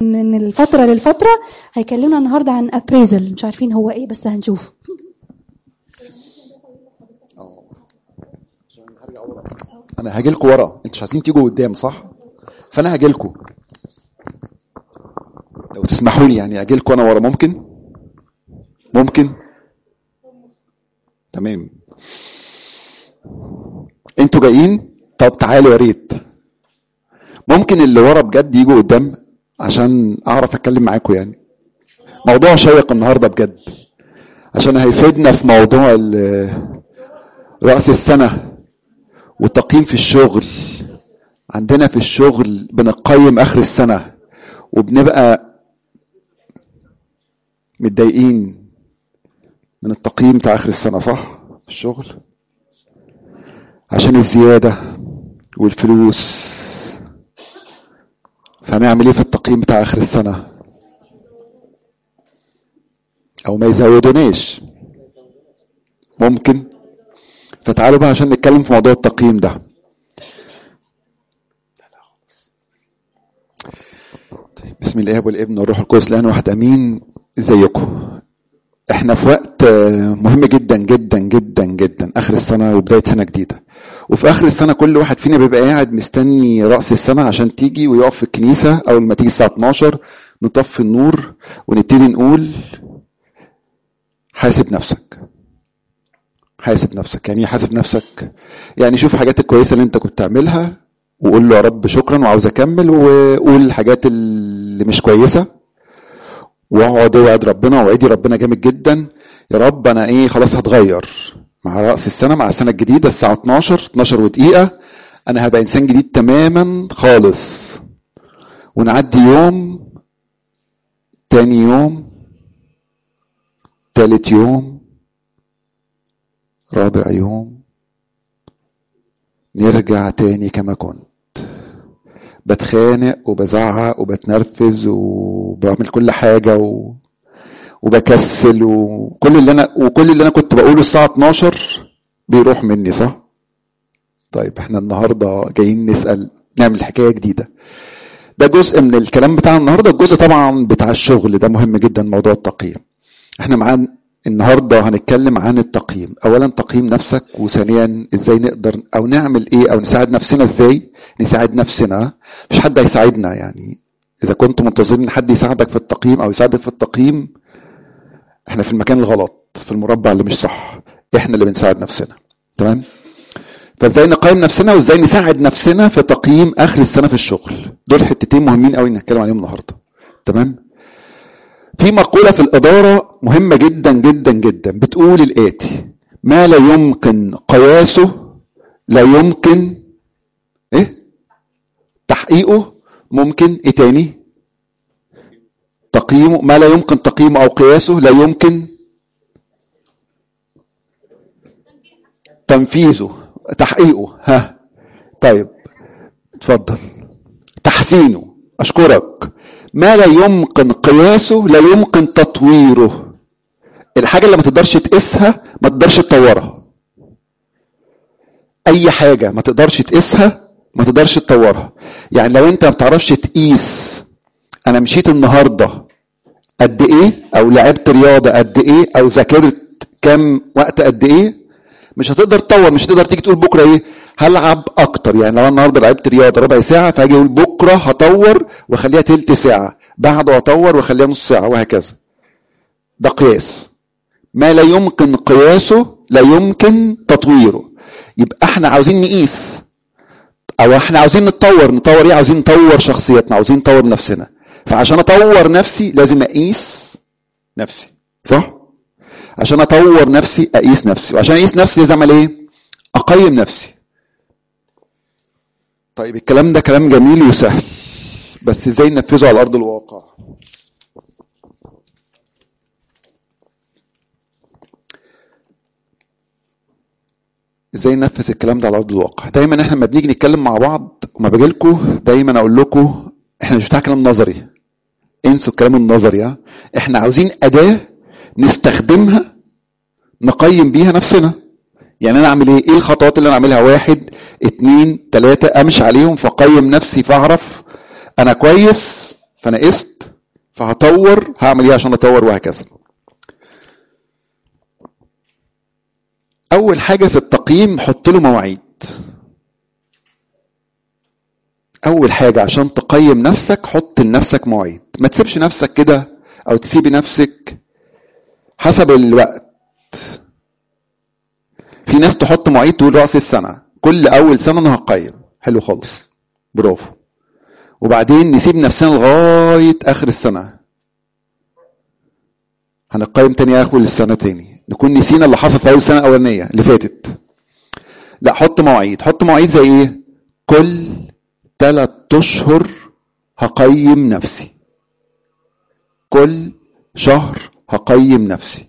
من الفترة للفترة هيكلمنا النهاردة عن appraisal مش عارفين هو ايه بس هنشوف انا هاجي لكم ورا انتوا مش عايزين تيجوا قدام صح فانا هاجي لكم لو تسمحوا لي يعني اجي لكم انا ورا ممكن ممكن تمام انتوا جايين طب تعالوا يا ريت ممكن اللي ورا بجد يجوا قدام عشان اعرف اتكلم معاكم يعني موضوع شيق النهارده بجد عشان هيفيدنا في موضوع ال- رأس السنة والتقييم في الشغل عندنا في الشغل بنقيم اخر السنة وبنبقى متضايقين من التقييم بتاع اخر السنة صح في الشغل عشان الزيادة والفلوس فهنعمل ايه في التقييم بتاع اخر السنة او ما يزودوناش ممكن فتعالوا بقى عشان نتكلم في موضوع التقييم ده طيب بسم الله والابن والروح القدس الان واحد امين ازيكم احنا في وقت آه، مهم جدا جدا جدا جدا اخر السنه وبدايه سنه جديده وفي اخر السنه كل واحد فينا بيبقى قاعد مستني راس السنه عشان تيجي ويقف في الكنيسه اول ما تيجي الساعه 12 نطفي النور ونبتدي نقول حاسب نفسك حاسب نفسك يعني ايه حاسب نفسك يعني شوف الحاجات الكويسه اللي انت كنت تعملها وقول له يا رب شكرا وعاوز اكمل وقول الحاجات اللي مش كويسه واقعد اوعد ربنا وعدي ربنا جامد جدا يا رب انا ايه خلاص هتغير مع راس السنه مع السنه الجديده الساعه 12 12 ودقيقه انا هبقى انسان جديد تماما خالص ونعدي يوم تاني يوم تالت يوم رابع يوم نرجع تاني كما كنت بتخانق وبزعق وبتنرفز وبعمل كل حاجة و... وبكسل وكل اللي انا وكل اللي انا كنت بقوله الساعة 12 بيروح مني صح؟ طيب احنا النهارده جايين نسأل نعمل حكاية جديدة. ده جزء من الكلام بتاع النهارده الجزء طبعا بتاع الشغل ده مهم جدا موضوع التقييم. احنا معانا النهارده هنتكلم عن التقييم اولا تقييم نفسك وثانيا ازاي نقدر او نعمل ايه او نساعد نفسنا ازاي نساعد نفسنا مش حد هيساعدنا يعني اذا كنت منتظرين حد يساعدك في التقييم او يساعدك في التقييم احنا في المكان الغلط في المربع اللي مش صح احنا اللي بنساعد نفسنا تمام فازاي نقيم نفسنا وازاي نساعد نفسنا في تقييم اخر السنه في الشغل دول حتتين مهمين قوي نتكلم عليهم النهارده تمام في مقولة في الإدارة مهمة جدا جدا جدا بتقول الآتي ما لا يمكن قياسه لا يمكن إيه تحقيقه ممكن إيه تاني تقييمه ما لا يمكن تقييمه أو قياسه لا يمكن تنفيذه تحقيقه ها طيب اتفضل تحسينه أشكرك ما لا يمكن قياسه لا يمكن تطويره الحاجة اللي ما تقدرش تقيسها ما تقدرش تطورها أي حاجة ما تقدرش تقيسها ما تقدرش تطورها يعني لو أنت ما بتعرفش تقيس أنا مشيت النهاردة قد إيه أو لعبت رياضة قد إيه أو ذاكرت كام وقت قد إيه مش هتقدر تطور مش هتقدر تيجي تقول بكره ايه هلعب اكتر يعني لو انا النهارده لعبت رياضه ربع ساعه فاجي اقول بكره هطور واخليها تلت ساعه بعده هطور واخليها نص ساعه وهكذا ده قياس ما لا يمكن قياسه لا يمكن تطويره يبقى احنا عاوزين نقيس او احنا عاوزين نتطور نطور ايه عاوزين نطور شخصيتنا عاوزين نطور نفسنا فعشان اطور نفسي لازم اقيس نفسي صح عشان اطور نفسي اقيس نفسي وعشان اقيس نفسي لازم اعمل ايه اقيم نفسي طيب الكلام ده كلام جميل وسهل بس ازاي ننفذه على ارض الواقع ازاي ننفذ الكلام ده على ارض الواقع دايما احنا لما بنيجي نتكلم مع بعض وما باجي لكم دايما اقول لكم احنا مش بتاع كلام نظري انسوا الكلام النظري ها احنا عاوزين اداه نستخدمها نقيم بيها نفسنا يعني انا اعمل ايه ايه الخطوات اللي انا اعملها واحد اتنين تلاتة امشي عليهم فاقيم نفسي فاعرف انا كويس فانا قست فهطور هعمل ايه عشان اطور وهكذا اول حاجه في التقييم حط له مواعيد اول حاجه عشان تقيم نفسك حط لنفسك مواعيد ما تسيبش نفسك كده او تسيبي نفسك حسب الوقت في ناس تحط مواعيد طول راس السنه كل اول سنه انا هقيم حلو خالص برافو وبعدين نسيب نفسنا لغايه اخر السنه هنقيم تاني اخر السنه تاني نكون نسينا اللي حصل في اول السنه الاولانيه اللي فاتت لا حط مواعيد حط مواعيد زي ايه كل ثلاث اشهر هقيم نفسي كل شهر هقيم نفسي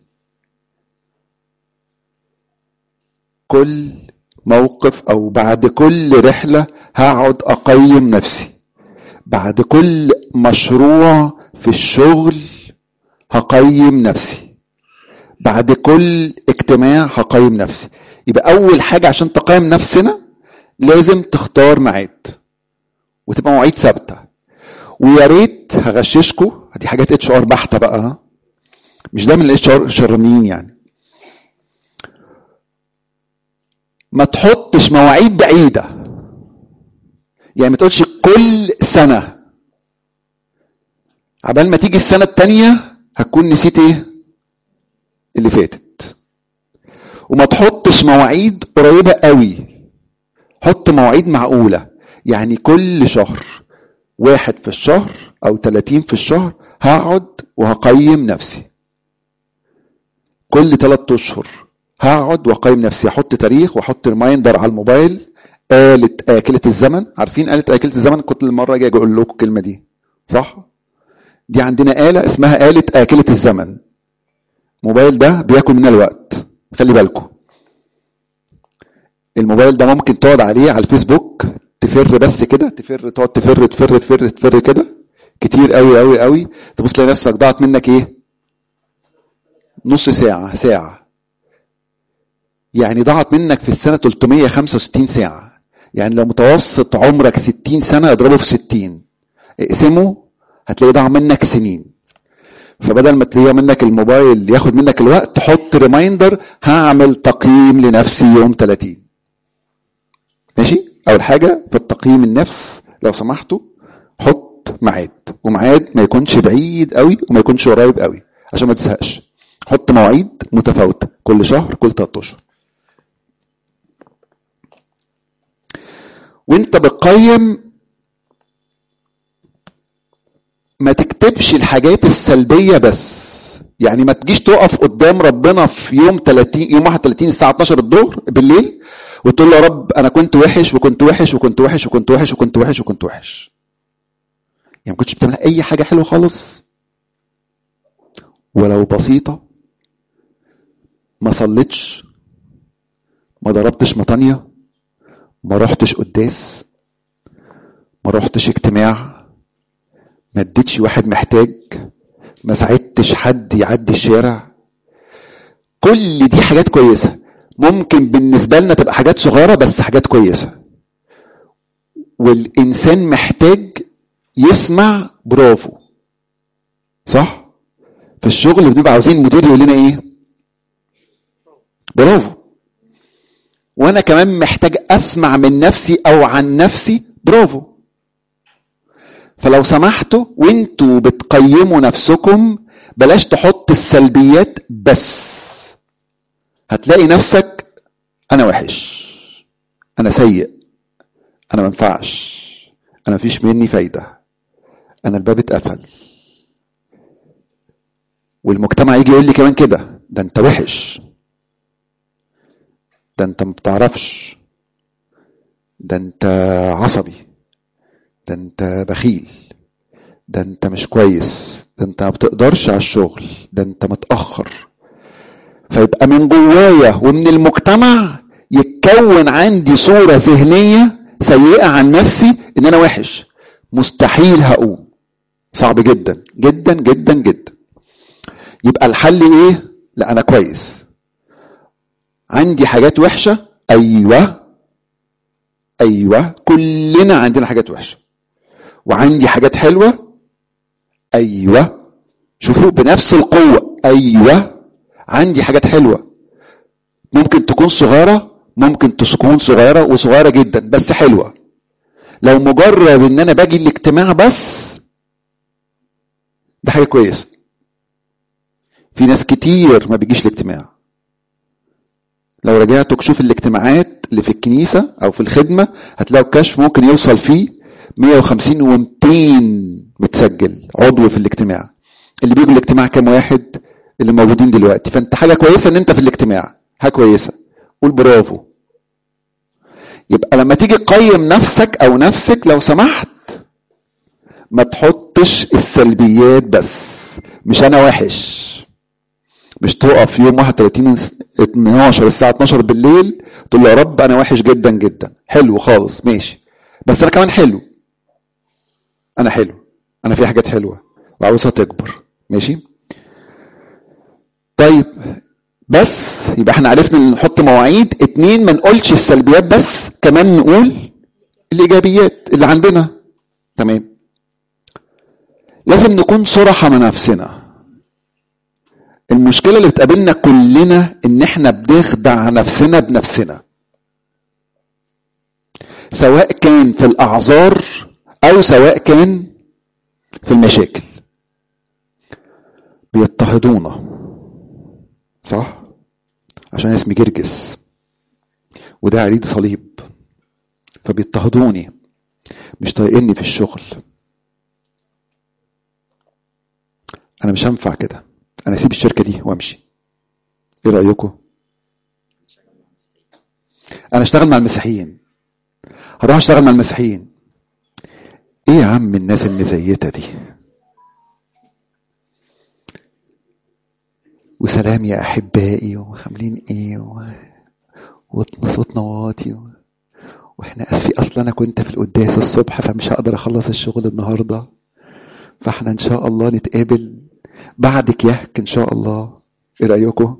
كل موقف او بعد كل رحله هقعد اقيم نفسي بعد كل مشروع في الشغل هقيم نفسي بعد كل اجتماع هقيم نفسي يبقى اول حاجه عشان تقيم نفسنا لازم تختار ميعاد وتبقى مواعيد ثابته ويا ريت هغششكم دي حاجات اتش ار بحته بقى ها؟ مش ده من الاتش ار شرانيين يعني ما تحطش مواعيد بعيده يعني ما تقولش كل سنه عبال ما تيجي السنه التانيه هتكون نسيت ايه اللي فاتت وما تحطش مواعيد قريبه قوي حط مواعيد معقوله يعني كل شهر واحد في الشهر او 30 في الشهر هقعد وهقيم نفسي كل ثلاث اشهر هقعد واقيم نفسي احط تاريخ واحط ريمايندر على الموبايل آلة آكلة الزمن عارفين آلة آكلة الزمن كنت المرة جاي أقول لكم الكلمة دي صح؟ دي عندنا آلة اسمها آلة آكلة الزمن الموبايل ده بياكل مننا الوقت خلي بالكم الموبايل ده ممكن تقعد عليه على الفيسبوك تفر بس كده تفر تقعد تفر تفر تفر تفر كده كتير قوي قوي قوي تبص تلاقي نفسك ضاعت منك ايه نص ساعة ساعة يعني ضاعت منك في السنة 365 ساعة يعني لو متوسط عمرك 60 سنة اضربه في 60 اقسمه هتلاقي ضاع منك سنين فبدل ما تلاقي منك الموبايل ياخد منك الوقت حط ريمايندر هعمل تقييم لنفسي يوم 30 ماشي اول حاجه في التقييم النفس لو سمحتوا حط ميعاد وميعاد ما يكونش بعيد قوي وما يكونش قريب قوي عشان ما تزهقش حط مواعيد متفاوته كل شهر كل 3 اشهر وانت بتقيم ما تكتبش الحاجات السلبيه بس يعني ما تجيش تقف قدام ربنا في يوم 30 يوم 31 الساعه 12 الظهر بالليل وتقول له يا رب انا كنت وحش وكنت وحش وكنت وحش وكنت وحش وكنت وحش وكنت وحش يعني ما كنتش بتعمل اي حاجه حلوه خالص ولو بسيطه ما صليتش ما ضربتش مطانيه ما رحتش قداس ما رحتش اجتماع ما اديتش واحد محتاج ما ساعدتش حد يعدي الشارع كل دي حاجات كويسه ممكن بالنسبه لنا تبقى حاجات صغيره بس حاجات كويسه والانسان محتاج يسمع برافو صح في الشغل بنبقى عاوزين المدير يقول لنا ايه برافو وانا كمان محتاج اسمع من نفسي او عن نفسي برافو فلو سمحتوا وانتوا بتقيموا نفسكم بلاش تحط السلبيات بس هتلاقي نفسك انا وحش انا سيء انا ما ينفعش انا مفيش مني فايده انا الباب اتقفل والمجتمع يجي يقول لي كمان كده ده انت وحش ده انت ما بتعرفش ده انت عصبي ده انت بخيل ده انت مش كويس ده انت ما بتقدرش على الشغل ده انت متاخر فيبقى من جوايا ومن المجتمع يتكون عندي صوره ذهنيه سيئه عن نفسي ان انا وحش مستحيل هقوم صعب جدا جدا جدا جدا يبقى الحل ايه لا انا كويس عندي حاجات وحشه ايوه ايوه كلنا عندنا حاجات وحشه وعندي حاجات حلوه ايوه شوفوا بنفس القوه ايوه عندي حاجات حلوه ممكن تكون صغيره ممكن تكون صغيره وصغيره جدا بس حلوه لو مجرد ان انا باجي الاجتماع بس ده حاجه كويسه في ناس كتير ما بيجيش الاجتماع لو رجعتوا تشوف الاجتماعات اللي في الكنيسة أو في الخدمة هتلاقوا الكشف ممكن يوصل فيه 150 و 200 متسجل عضو في الاجتماع اللي بيجوا الاجتماع كام واحد اللي موجودين دلوقتي فانت حاجة كويسة ان انت في الاجتماع حاجة كويسة قول برافو يبقى لما تيجي تقيم نفسك او نفسك لو سمحت ما تحطش السلبيات بس مش انا وحش مش تقف يوم 31 12 الساعه 12 بالليل تقول له يا رب انا وحش جدا جدا حلو خالص ماشي بس انا كمان حلو انا حلو انا في حاجات حلوه وعاوزها تكبر ماشي طيب بس يبقى احنا عرفنا ان نحط مواعيد اتنين ما نقولش السلبيات بس كمان نقول الايجابيات اللي عندنا تمام لازم نكون صراحة مع نفسنا المشكلة اللي بتقابلنا كلنا ان احنا بنخدع نفسنا بنفسنا سواء كان في الاعذار او سواء كان في المشاكل بيضطهدونا صح عشان اسمي جرجس وده عليه صليب فبيضطهدوني مش طايقني في الشغل انا مش هنفع كده انا اسيب الشركه دي وامشي ايه رايكم انا اشتغل مع المسيحيين هروح اشتغل مع المسيحيين ايه يا عم الناس المزيته دي وسلام يا احبائي وعاملين ايه و... وصوتنا واطي و... واحنا اسفي اصلا انا كنت في القداس الصبح فمش هقدر اخلص الشغل النهارده فاحنا ان شاء الله نتقابل بعد كيهك ان شاء الله ايه رايكم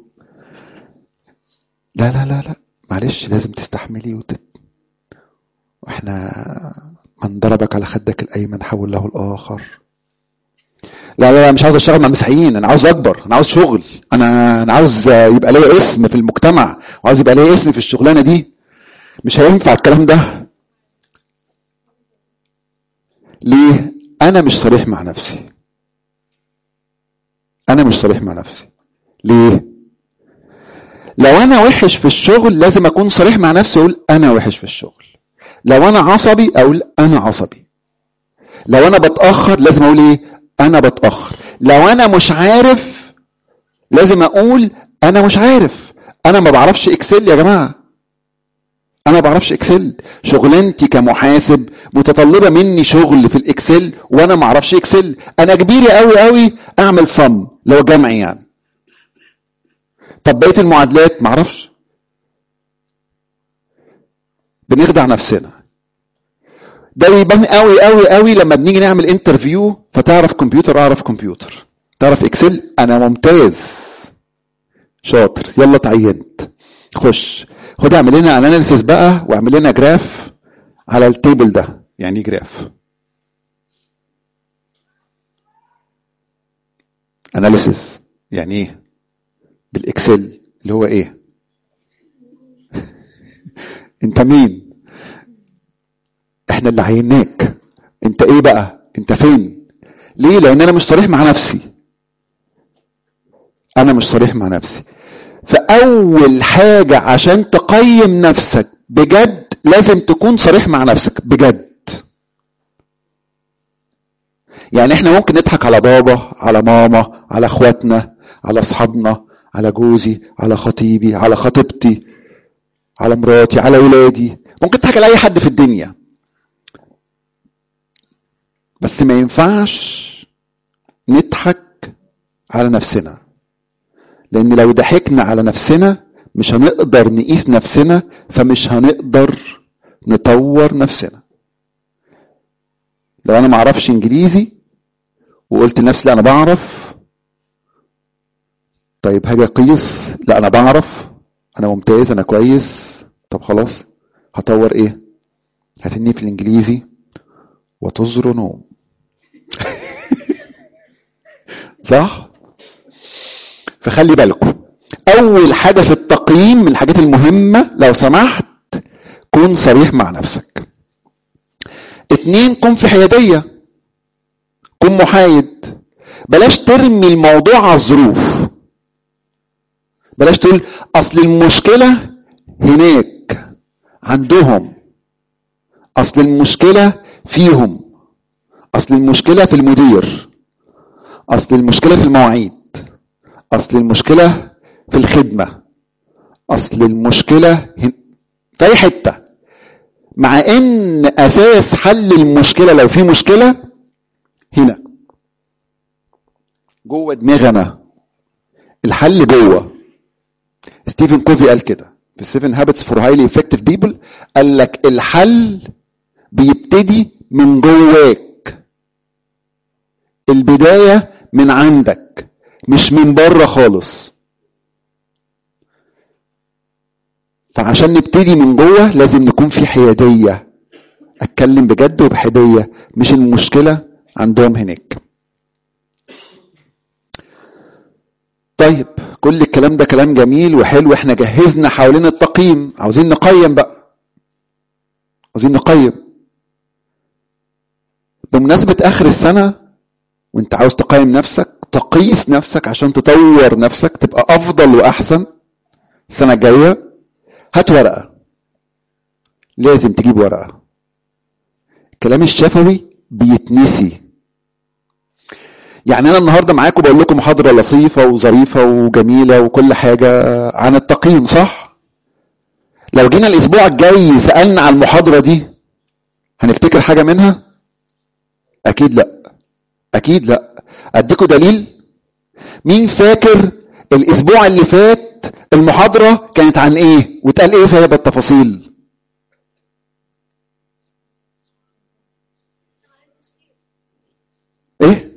لا لا لا لا معلش لازم تستحملي وتت... واحنا من ضربك على خدك الايمن حول له الاخر لا لا لا مش عاوز اشتغل مع المسيحيين انا عاوز اكبر انا عاوز شغل انا انا عاوز يبقى ليا اسم في المجتمع وعاوز يبقى ليا اسم في الشغلانه دي مش هينفع الكلام ده ليه انا مش صريح مع نفسي انا مش صريح مع نفسي ليه لو انا وحش في الشغل لازم اكون صريح مع نفسي اقول انا وحش في الشغل لو انا عصبي اقول انا عصبي لو انا بتاخر لازم اقول ايه انا بتاخر لو انا مش عارف لازم اقول انا مش عارف انا ما بعرفش اكسل يا جماعه انا ما بعرفش اكسل شغلانتي كمحاسب متطلبه مني شغل في الاكسل وانا ما اعرفش اكسل انا كبيري قوي قوي اعمل صم لو جمعي يعني طب بقيه المعادلات ما اعرفش بنخدع نفسنا ده بيبان قوي قوي قوي لما بنيجي نعمل انترفيو فتعرف كمبيوتر اعرف كمبيوتر تعرف اكسل انا ممتاز شاطر يلا اتعينت خش خد اعمل لنا اناليسيس بقى واعمل لنا جراف على التيبل ده يعني ايه جراف اناليسيس يعني ايه بالاكسل اللي هو ايه انت مين احنا اللي عيناك انت ايه بقى انت فين ليه لان انا مش صريح مع نفسي انا مش صريح مع نفسي فاول حاجه عشان تقيم نفسك بجد لازم تكون صريح مع نفسك بجد يعني احنا ممكن نضحك على بابا على ماما على اخواتنا على اصحابنا على جوزي على خطيبي على خطيبتي على مراتي على ولادي ممكن تضحك على اي حد في الدنيا بس ما ينفعش نضحك على نفسنا لان لو ضحكنا على نفسنا مش هنقدر نقيس نفسنا فمش هنقدر نطور نفسنا لو انا ما اعرفش انجليزي وقلت لنفسي لا انا بعرف طيب هاجي اقيس لا انا بعرف انا ممتاز انا كويس طب خلاص هطور ايه هتني في الانجليزي وتزر نوم صح فخلي بالكم اول حاجه في التقييم من الحاجات المهمه لو سمحت كن صريح مع نفسك اتنين كن في حياديه كن محايد بلاش ترمي الموضوع على الظروف بلاش تقول اصل المشكله هناك عندهم اصل المشكله فيهم اصل المشكله في المدير اصل المشكله في المواعيد اصل المشكله في الخدمه اصل المشكله هن... في اي حته مع ان اساس حل المشكله لو في مشكله هنا جوه دماغنا الحل جوه ستيفن كوفي قال كده في 7 هابتس فور هايلي افكتيف بيبل قال لك الحل بيبتدي من جواك البدايه من عندك مش من بره خالص فعشان نبتدي من جوه لازم نكون في حياديه اتكلم بجد وبحياديه مش المشكله عندهم هناك طيب كل الكلام ده كلام جميل وحلو احنا جهزنا حوالين التقييم عاوزين نقيم بقى عاوزين نقيم بمناسبة آخر السنة وانت عاوز تقيم نفسك تقيس نفسك عشان تطور نفسك تبقى أفضل وأحسن السنة الجاية هات ورقة لازم تجيب ورقة الكلام الشفوي بيتنسي يعني انا النهارده معاكم بقول لكم محاضره لطيفه وظريفه وجميله وكل حاجه عن التقييم صح لو جينا الاسبوع الجاي سالنا على المحاضره دي هنفتكر حاجه منها اكيد لا اكيد لا اديكم دليل مين فاكر الاسبوع اللي فات المحاضره كانت عن ايه واتقال ايه فيها بالتفاصيل ايه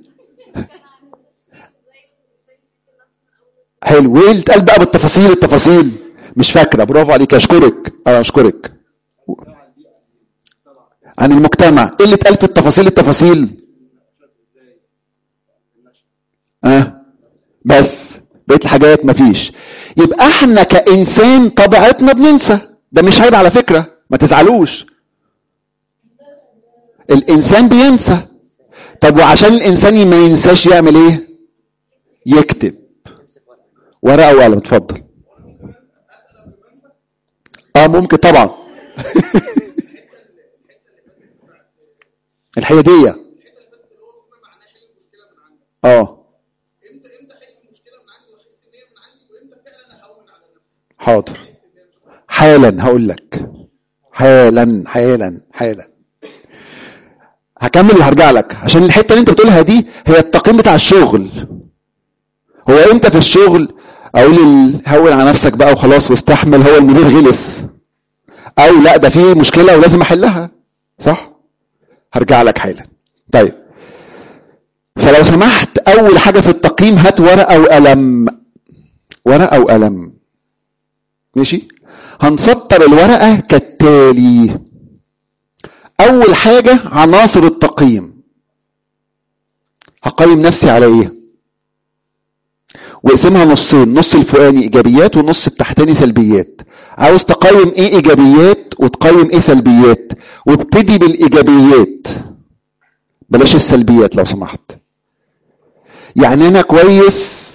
حلو وايه اللي اتقال بقى بالتفاصيل التفاصيل مش فاكره برافو عليك اشكرك اه اشكرك عن المجتمع ايه اللي اتقال في التفاصيل التفاصيل اه بس بقيت الحاجات مفيش يبقى احنا كانسان طبيعتنا بننسى ده مش عيب على فكره ما تزعلوش الانسان بينسى طب وعشان الانسان ما ينساش يعمل ايه يكتب ورقه وقلم اتفضل اه ممكن طبعا الحياديه اه حاضر حالا هقول لك حالا حالا حالا هكمل وهرجع لك عشان الحته اللي انت بتقولها دي هي التقييم بتاع الشغل هو امتى في الشغل اقول هون على نفسك بقى وخلاص واستحمل هو المدير غلس او لا ده في مشكله ولازم احلها صح هرجع لك حالا طيب فلو سمحت اول حاجه في التقييم هات ورقه وقلم ورقه وقلم ماشي هنسطر الورقه كالتالي اول حاجه عناصر التقييم هقيم نفسي على ايه واقسمها نصين نص الفوقاني ايجابيات والنص التحتاني سلبيات عاوز تقيم ايه ايجابيات وتقيم ايه سلبيات وابتدي بالايجابيات بلاش السلبيات لو سمحت يعني انا كويس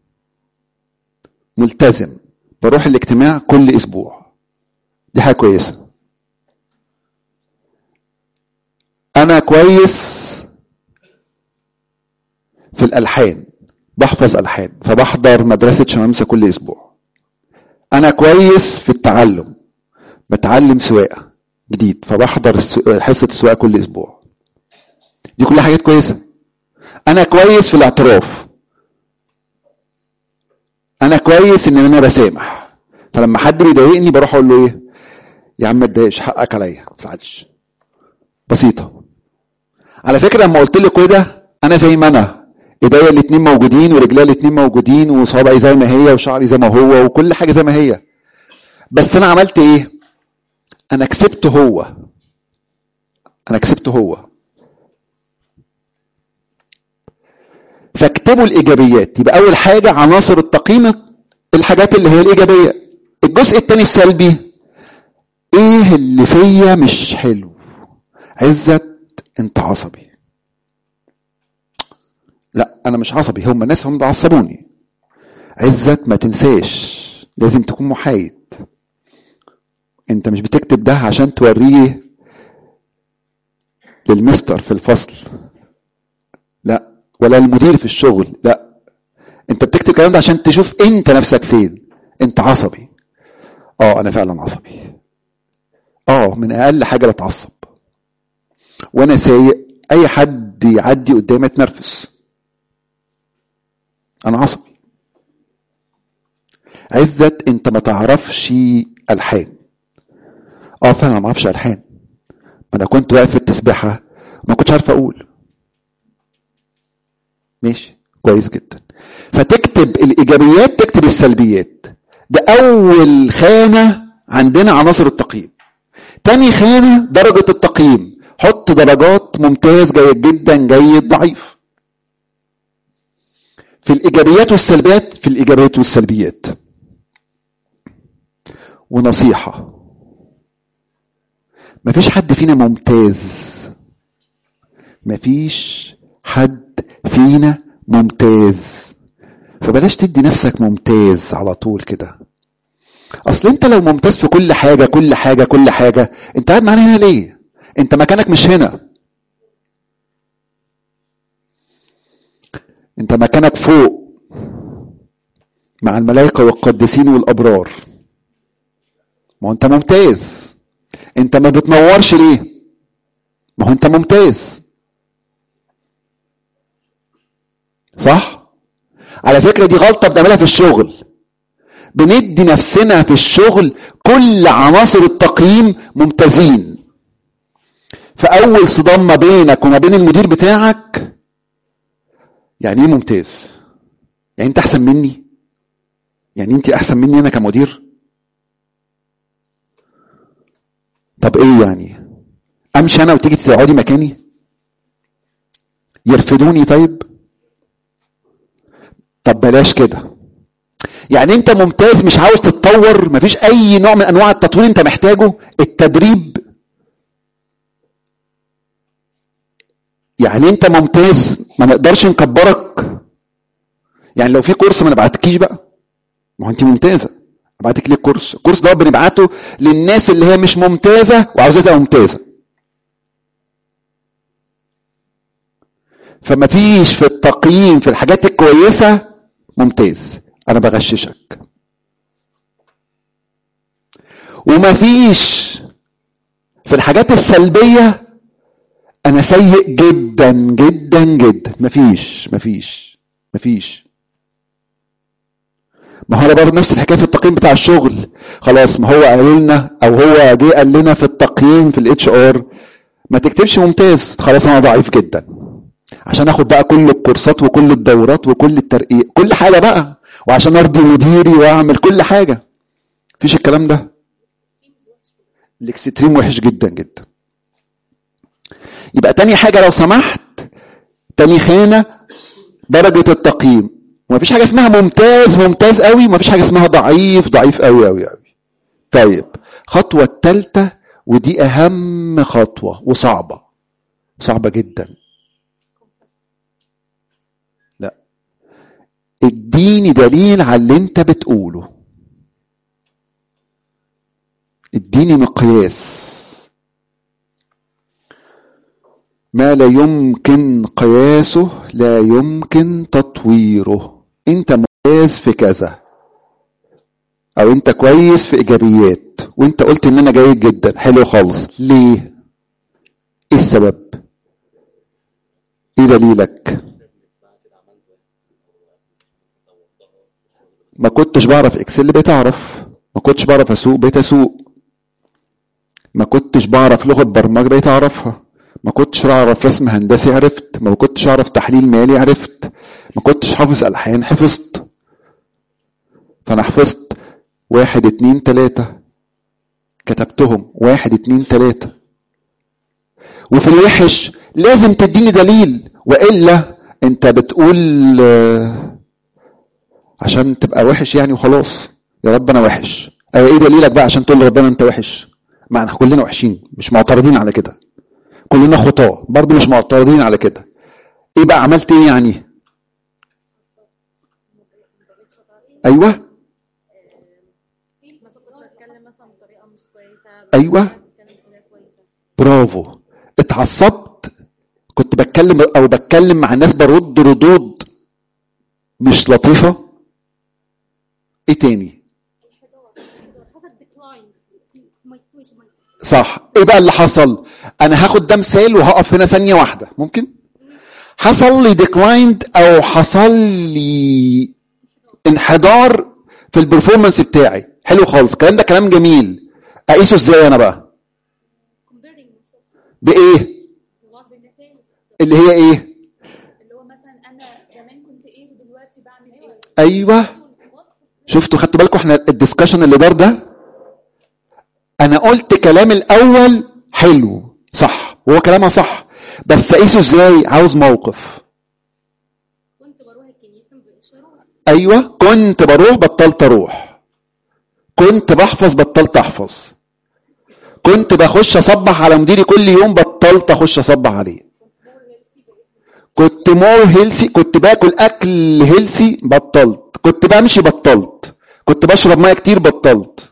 ملتزم بروح الاجتماع كل اسبوع دي حاجه كويسه انا كويس في الالحان بحفظ الحان فبحضر مدرسه شمامسه كل اسبوع انا كويس في التعلم بتعلم سواقه جديد فبحضر حصه السواقه كل اسبوع دي كلها حاجات كويسه انا كويس في الاعتراف انا كويس ان انا بسامح فلما حد بيضايقني بروح اقول له ايه يا عم ما تضايقش حقك عليا ما تزعلش بسيطه على فكره لما قلت لك كده انا زي ما انا ايديا الاتنين موجودين ورجليا الاتنين موجودين وصوابعي زي ما هي وشعري زي ما هو وكل حاجه زي ما هي بس انا عملت ايه انا كسبت هو انا كسبت هو ف فاكتبوا الايجابيات يبقى اول حاجه عناصر التقييم الحاجات اللي هي الايجابيه الجزء الثاني السلبي ايه اللي فيا مش حلو عزت انت عصبي لا انا مش عصبي هم الناس هم بيعصبوني عزت ما تنساش لازم تكون محايد انت مش بتكتب ده عشان توريه للمستر في الفصل لا ولا المدير في الشغل لا انت بتكتب الكلام ده عشان تشوف انت نفسك فين انت عصبي اه انا فعلا عصبي اه من اقل حاجه بتعصب وانا سايق اي حد يعدي قدامي اتنرفز انا عصبي عزت انت ما تعرفش الحان اه فعلا ما اعرفش الحان ما انا كنت واقف في التسبيحه ما كنتش عارف اقول ماشي كويس جدا فتكتب الايجابيات تكتب السلبيات ده اول خانه عندنا عناصر التقييم تاني خانه درجه التقييم حط درجات ممتاز جيد جدا جيد ضعيف في الايجابيات والسلبيات في الايجابيات والسلبيات ونصيحه مفيش حد فينا ممتاز مفيش حد فينا ممتاز فبلاش تدي نفسك ممتاز على طول كده اصل انت لو ممتاز في كل حاجة كل حاجة كل حاجة انت قاعد معانا هنا ليه انت مكانك مش هنا انت مكانك فوق مع الملائكة والقديسين والابرار ما هو انت ممتاز انت ما بتنورش ليه ما هو انت ممتاز صح على فكرة دي غلطة بنعملها في الشغل بندي نفسنا في الشغل كل عناصر التقييم ممتازين فأول صدام ما بينك وما بين المدير بتاعك يعني ايه ممتاز يعني انت احسن مني يعني انت احسن مني انا كمدير طب ايه يعني امشي انا وتيجي تقعدي مكاني يرفدوني طيب طب بلاش كده يعني انت ممتاز مش عاوز تتطور مفيش اي نوع من انواع التطوير انت محتاجه التدريب يعني انت ممتاز ما نقدرش نكبرك يعني لو في كورس ما نبعتكيش بقى ما هو انت ممتازه ابعتك ليه الكورس الكورس ده بنبعته للناس اللي هي مش ممتازه وعاوزاها تبقى ممتازه فما فيش في التقييم في الحاجات الكويسه ممتاز انا بغششك وما فيش في الحاجات السلبيه انا سيء جدا جدا جدا مفيش مفيش مفيش ما هو انا برضه نفس الحكايه في التقييم بتاع الشغل خلاص ما هو قالوا لنا او هو جه قال لنا في التقييم في الاتش ار ما تكتبش ممتاز خلاص انا ضعيف جدا عشان اخد بقى كل الكورسات وكل الدورات وكل الترقيق كل حاجه بقى وعشان ارضي مديري واعمل كل حاجه مفيش الكلام ده الاكستريم وحش جدا جدا يبقى تاني حاجه لو سمحت تاني خانه درجه التقييم ومفيش حاجه اسمها ممتاز ممتاز قوي ومفيش حاجه اسمها ضعيف ضعيف قوي قوي قوي طيب خطوه الثالثه ودي اهم خطوه وصعبه صعبه جدا لا اديني دليل على اللي انت بتقوله اديني مقياس ما لا يمكن قياسه لا يمكن تطويره انت ممتاز في كذا او انت كويس في ايجابيات وانت قلت ان انا جيد جدا حلو خالص ليه ايه السبب ايه دليلك ما كنتش بعرف اكسل بقيت اعرف ما كنتش بعرف اسوق بقيت اسوق ما كنتش بعرف لغه برمجه بقيت اعرفها ما كنتش اعرف رسم هندسي عرفت ما كنتش اعرف تحليل مالي عرفت ما كنتش حافظ الحان حفظت فانا حفظت واحد اتنين تلاتة كتبتهم واحد اتنين تلاتة وفي الوحش لازم تديني دليل والا انت بتقول آه، عشان تبقى وحش يعني وخلاص يا رب انا وحش ايوه ايه دليلك بقى عشان تقول لربنا انت وحش ما احنا كلنا وحشين مش معترضين على كده كلنا خطاه برضه مش معترضين على كده ايه بقى عملت ايه يعني ايوه مثلا كنت بتكلم مثلا بطريقه مش كويسه أيوة. بتكلم بطريقه كويسه برافو اتعصبت كنت بتكلم او بتكلم مع الناس برد ردود مش لطيفه ايه تاني حصل ديكلاين ما يستويش ما صح ايه بقى اللي حصل انا هاخد ده مثال وهقف هنا ثانيه واحده ممكن حصل لي ديكلايند او حصل لي انحدار في البرفورمانس بتاعي حلو خالص الكلام ده كلام جميل اقيسه ازاي انا بقى comparing myself بايه بالنتائج اللي هي ايه اللي هو مثلا انا زمان كنت ايه ودلوقتي بعمل ايه ايوه شفتوا خدتوا بالكم احنا الدسكشن اللي دار ده انا قلت كلام الاول حلو صح وهو كلامها صح بس اقيسه ازاي عاوز موقف كنت بروح الكنيسه ما بقتش اروح ايوه كنت بروح بطلت اروح كنت بحفظ بطلت احفظ كنت بخش اصبح على مديري كل يوم بطلت اخش اصبح عليه كنت مور هيلسي كنت باكل اكل هيلسي بطلت كنت بمشي بطلت كنت بشرب ميه كتير بطلت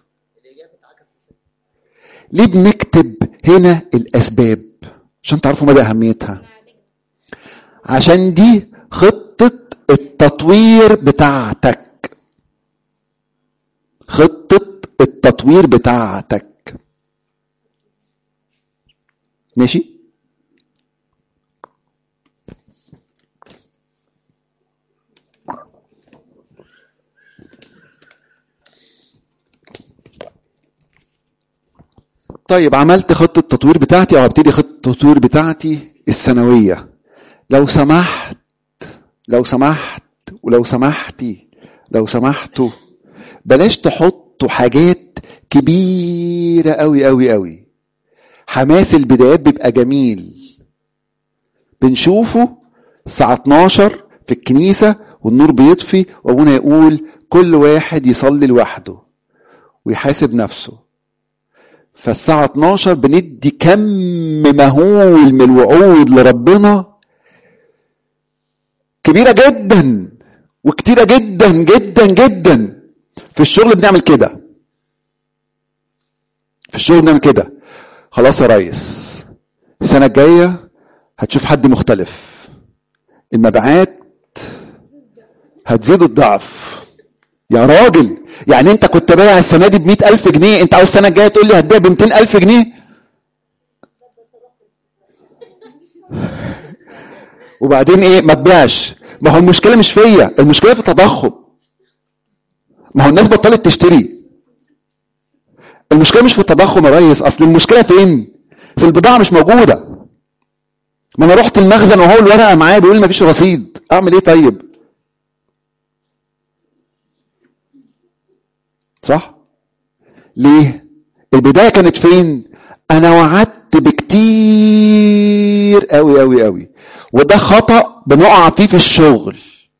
ليه بنكتب هنا الاسباب عشان تعرفوا مدى اهميتها عشان دي خطة التطوير بتاعتك خطة التطوير بتاعتك ماشي طيب عملت خطة التطوير بتاعتي او هبتدي خطة التطوير بتاعتي السنوية لو سمحت لو سمحت ولو سمحتي لو سمحتوا بلاش تحطوا حاجات كبيرة قوي قوي قوي حماس البدايات بيبقى جميل بنشوفه الساعة 12 في الكنيسة والنور بيطفي وابونا يقول كل واحد يصلي لوحده ويحاسب نفسه فالساعة 12 بندي كم مهول من الوعود لربنا كبيرة جدا وكتيرة جدا جدا جدا في الشغل بنعمل كده في الشغل بنعمل كده خلاص يا ريس السنة الجاية هتشوف حد مختلف المبيعات هتزيد الضعف يا راجل يعني انت كنت بايع السنه دي ب ألف جنيه انت عاوز السنه الجايه تقول لي هتبيع ب ألف جنيه وبعدين ايه ما تبيعش ما هو المشكله مش فيا المشكله في التضخم ما هو الناس بطلت تشتري المشكله مش في التضخم يا ريس اصل المشكله فين في البضاعه مش موجوده ما انا رحت المخزن وهو الورقه معايا بيقول ما فيش رصيد اعمل ايه طيب صح ليه البدايه كانت فين انا وعدت بكتير قوي قوي قوي وده خطا بنقع فيه في الشغل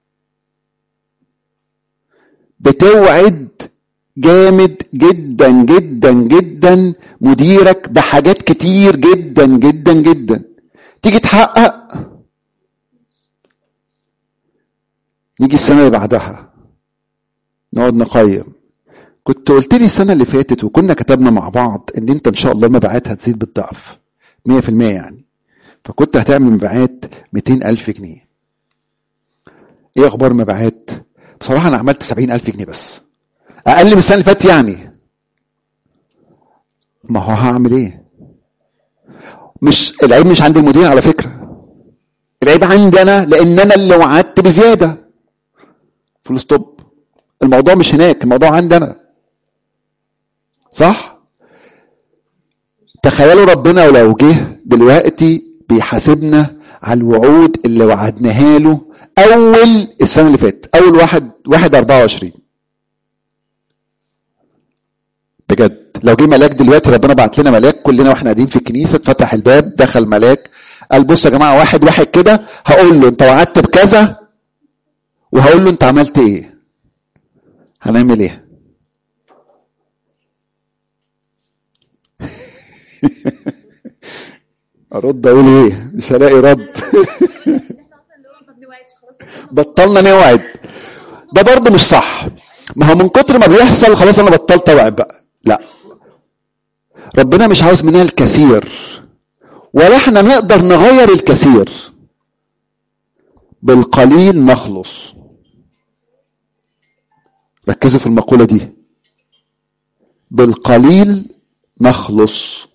بتوعد جامد جدا جدا جدا مديرك بحاجات كتير جدا جدا جدا تيجي تحقق نيجي السنه اللي بعدها نقعد نقيم كنت قلت لي السنة اللي فاتت وكنا كتبنا مع بعض ان انت ان شاء الله المبيعات هتزيد بالضعف 100% يعني فكنت هتعمل مبيعات 200 ألف جنيه ايه اخبار المبيعات بصراحة انا عملت 70 ألف جنيه بس اقل من السنة اللي فاتت يعني ما هو هعمل ايه مش العيب مش عند المدير على فكرة العيب عندي انا لان انا اللي وعدت بزيادة فول ستوب الموضوع مش هناك الموضوع عندي انا صح تخيلوا ربنا ولو جه دلوقتي بيحاسبنا على الوعود اللي وعدناها له اول السنه اللي فاتت اول واحد واحد 24 بجد لو جه ملاك دلوقتي ربنا بعت لنا ملاك كلنا واحنا قاعدين في الكنيسه اتفتح الباب دخل ملاك قال بصوا يا جماعه واحد واحد كده هقول له انت وعدت بكذا وهقول له انت عملت ايه هنعمل ايه ارد اقول ايه مش هلاقي رد احنا اصلا اللي هو ما بنوعدش خلاص بطلنا نوعد ده برضه مش صح ما هو من كتر ما بيحصل خلاص انا بطلت اوعد بقى لا ربنا مش عاوز مننا الكثير ولا احنا نقدر نغير الكثير بالقليل نخلص ركزوا في المقولة دي بالقليل نخلص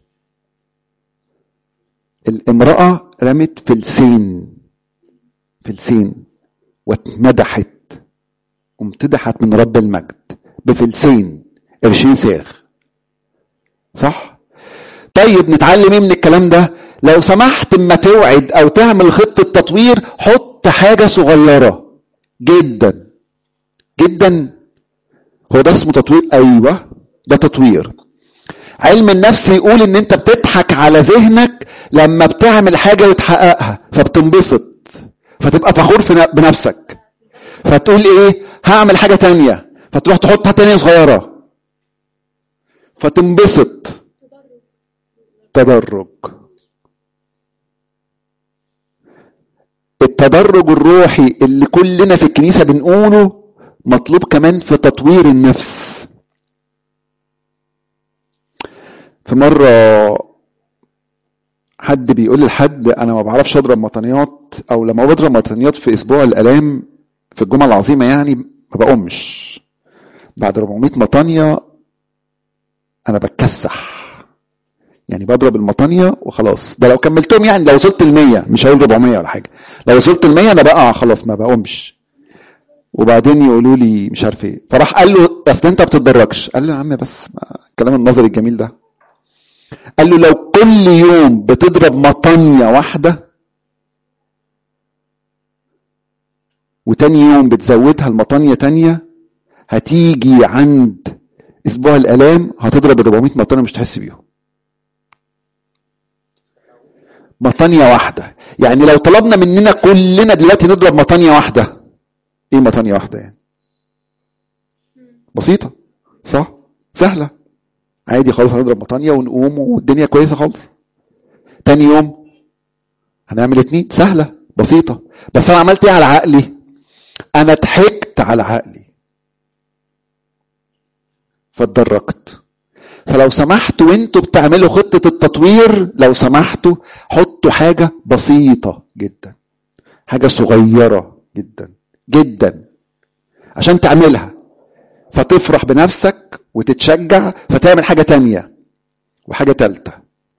الامرأة رمت فلسين فلسين واتمدحت وامتدحت من رب المجد بفلسين قرشين ساغ صح طيب نتعلم ايه من الكلام ده لو سمحت اما توعد او تعمل خطة تطوير حط حاجة صغيرة جدا جدا هو ده اسمه تطوير ايوه ده تطوير علم النفس يقول ان انت بتضحك على ذهنك لما بتعمل حاجة وتحققها فبتنبسط فتبقى فخور في ن- بنفسك فتقول ايه هعمل حاجة تانية فتروح تحط حاجة تانية صغيرة فتنبسط تدرج التدرج الروحي اللي كلنا في الكنيسة بنقوله مطلوب كمان في تطوير النفس في مرة حد بيقول لحد انا ما بعرفش اضرب مطنيات او لما بضرب مطنيات في اسبوع الالام في الجمعة العظيمة يعني ما بقومش بعد 400 مطانية انا بتكسح يعني بضرب المطانية وخلاص ده لو كملتهم يعني لو وصلت ال 100 مش هقول 400 ولا حاجة لو وصلت ال 100 انا بقى خلاص ما بقومش وبعدين يقولوا لي مش عارف ايه فراح قال له اصل انت ما بتتدرجش قال له يا عم بس ما- الكلام النظري الجميل ده قال له لو كل يوم بتضرب مطانية واحدة وتاني يوم بتزودها المطانية تانية هتيجي عند اسبوع الالام هتضرب ال 400 مطانية مش تحس بيهم مطانية واحدة يعني لو طلبنا مننا كلنا دلوقتي نضرب مطانية واحدة ايه مطانية واحدة يعني بسيطة صح سهلة عادي خالص هنضرب مطانية ونقوم والدنيا كويسة خالص تاني يوم هنعمل اتنين سهلة بسيطة بس انا عملت ايه على عقلي انا ضحكت على عقلي فاتدرجت فلو سمحتوا وانتوا بتعملوا خطة التطوير لو سمحتوا حطوا حاجة بسيطة جدا حاجة صغيرة جدا جدا عشان تعملها فتفرح بنفسك وتتشجع فتعمل حاجة تانية وحاجة تالتة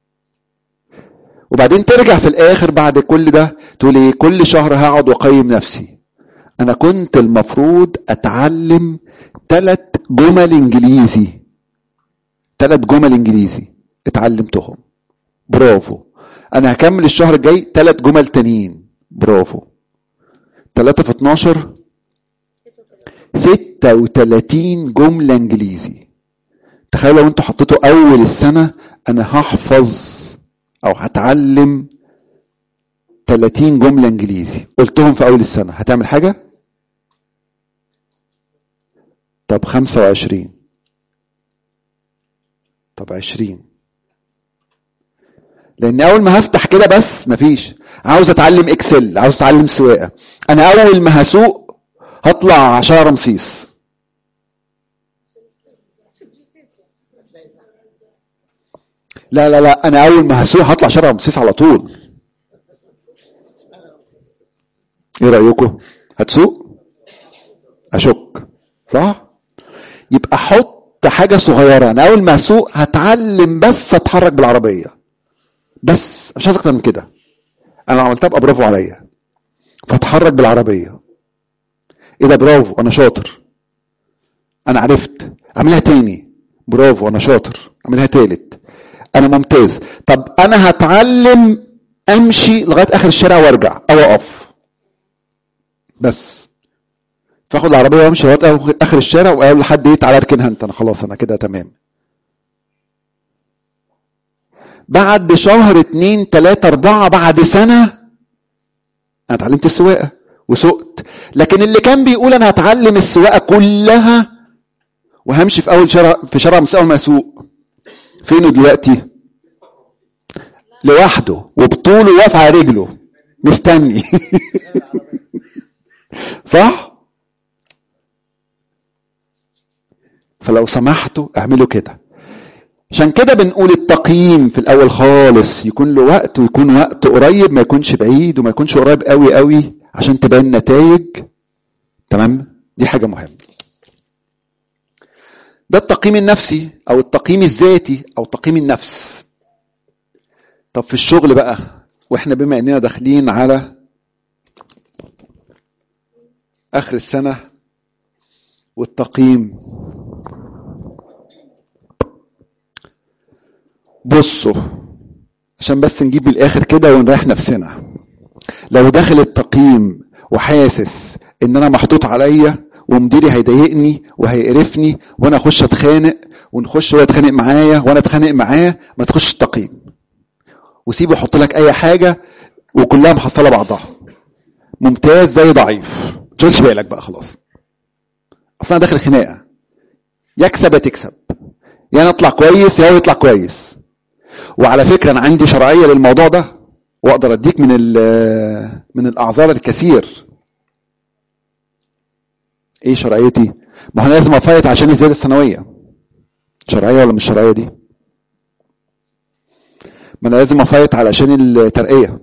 وبعدين ترجع في الاخر بعد كل ده تقول ايه كل شهر هقعد واقيم نفسي انا كنت المفروض اتعلم ثلاث جمل انجليزي ثلاث جمل انجليزي اتعلمتهم برافو انا هكمل الشهر الجاي ثلاث جمل تانيين برافو 3 في 12 36 جملة انجليزي تخيلوا لو انتوا حطيتوا اول السنة انا هحفظ او هتعلم 30 جملة انجليزي قلتهم في اول السنة هتعمل حاجة طب 25 طب 20 لان اول ما هفتح كده بس مفيش عاوز اتعلم اكسل عاوز اتعلم سواقه انا اول ما هسوق هطلع شارع رمسيس لا لا لا انا اول ما هسوق هطلع شارع رمسيس على طول ايه رايكم هتسوق اشك صح يبقى حط حاجه صغيره انا اول ما اسوق هتعلم بس اتحرك بالعربيه بس مش عايز اكتر من كده انا لو عملتها ابقى برافو عليا فاتحرك بالعربيه ايه ده برافو انا شاطر انا عرفت اعملها تاني برافو انا شاطر اعملها تالت انا ممتاز طب انا هتعلم امشي لغايه اخر الشارع وارجع او اقف بس فاخد العربيه وامشي لغايه اخر الشارع واقول لحد ايه تعالى اركنها انت انا خلاص انا كده تمام بعد شهر اتنين تلاتة اربعة بعد سنة انا اتعلمت السواقة وسقت لكن اللي كان بيقول انا هتعلم السواقة كلها وهمشي في اول شارع في شارع مساوي ما اسوق فينه دلوقتي لوحده وبطوله واقف على رجله مستني صح فلو سمحتوا اعملوا كده عشان كده بنقول التقييم في الاول خالص يكون له وقت ويكون وقت قريب ما يكونش بعيد وما يكونش قريب قوي قوي عشان تبان نتائج تمام دي حاجه مهمه ده التقييم النفسي او التقييم الذاتي او تقييم النفس طب في الشغل بقى واحنا بما اننا داخلين على اخر السنه والتقييم بصوا عشان بس نجيب الاخر كده ونريح نفسنا لو داخل التقييم وحاسس ان انا محطوط عليا ومديري هيضايقني وهيقرفني وانا اخش اتخانق ونخش هو يتخانق معايا وانا اتخانق معاه ما تخش التقييم وسيبه يحط لك اي حاجه وكلها محصله بعضها ممتاز زي ضعيف ما تشغلش بالك بقى خلاص اصل انا داخل خناقه يكسب يا تكسب يا انا اطلع كويس يا هو يطلع كويس وعلى فكره انا عندي شرعيه للموضوع ده واقدر اديك من من الاعذار الكثير ايه شرعيتي ما انا لازم افايت عشان الزياده السنويه شرعيه ولا مش شرعيه دي ما انا لازم افايت علشان الترقيه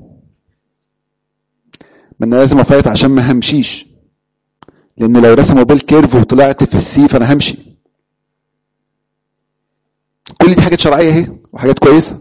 ما انا لازم افايت عشان ما همشيش لان لو رسموا بالكيرف وطلعت في السي فانا همشي كل دي حاجات شرعيه اهي وحاجات كويسه